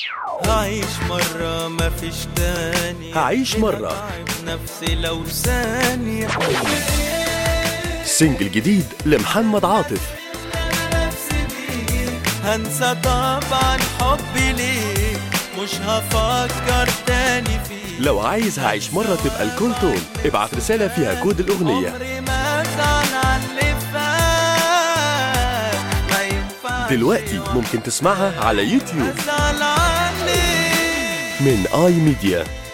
هعيش مرة مفيش تاني هعيش مرة. هتعب نفسي لو ثانية سنجل جديد لمحمد عاطف نفسي بيك هنسى طبعا حبي ليك مش هفكر تاني فيك لو عايز هعيش مرة تبقى الكول تون ابعت رسالة فيها كود الأغنية عمري ما زعل عن اللي فات ما ينفعش دلوقتي ممكن تسمعها على يوتيوب ازعل عني من آي ميديا